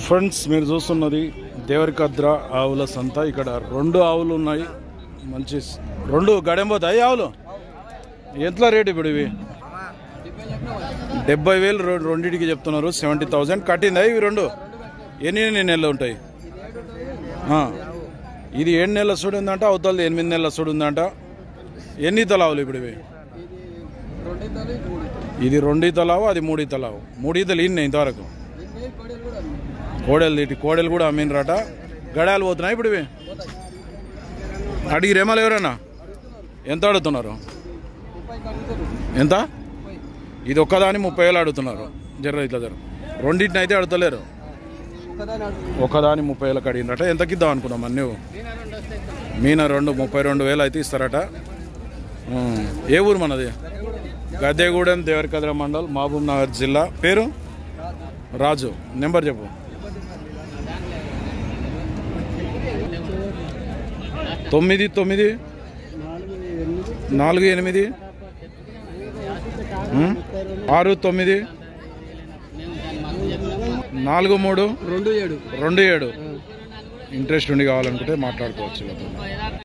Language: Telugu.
ఫ్రెండ్స్ మీరు చూస్తున్నది దేవరికద్ర ఆవుల సంత ఇక్కడ రెండు ఆవులు ఉన్నాయి మంచి స్- రెండు గడెం పోతాయి ఆవులు ఎంత రేటు ఇప్పుడు ఇవి డెబ్బై వేలు రె- రెండింటికి చెప్తున్నారు సెవెంటీ థౌజండ్ కట్టిందా ఇవి రెండు ఎన్ని ఎన్ని నెలలు ఉంటాయి ఆ. ఇది ఏడు నెలల సుడు ఉందంట అవతలది ఎనిమిది నెలల సుడు ఉందంట ఎన్ని తలావులు ఇప్పుడు ఇవి ఇది రెండు తలావు అది మూడు తలావు మూడు ఈతలు ఇన్ని ఇంతవరకు కోడలు ఇటు కోడలు కూడా అమ్మినరాట గడాలు పోతున్నాయి ఇప్పుడు ఇవి అడిగి రేమాలు ఎవరన్నా ఎంత అడుగుతున్నారు ఎంత ఇది ఒక్కదాని ముప్పై వేలు అడుగుతున్నారు జర్ర ఇట్లా జర రెండింటిని అయితే అడుగుతలేరు ఒకదాని ముప్పై వేలకు అడిగినట ఎంతకి ఇద్దాం అనుకున్నాం నువ్వు మీన రెండు ముప్పై రెండు వేలు అయితే ఇస్తారట ఉం. ఏ ఊరు మనది గద్దెగూడెం దేవరకద్ర మండల్ మహబూబ్ నగర్ జిల్లా పేరు రాజు నెంబర్ చెప్పు తొమ్మిది తొమ్మిది నాలుగు ఎనిమిది ఉం? ఆరు తొమ్మిది నాలుగు మూడు రెండు ఏడు రెండు ఏడు ఇంట్రెస్ట్ ఉండి కావాలనుకుంటే మాట్లాడుకోవచ్చు వీళ్ళతో.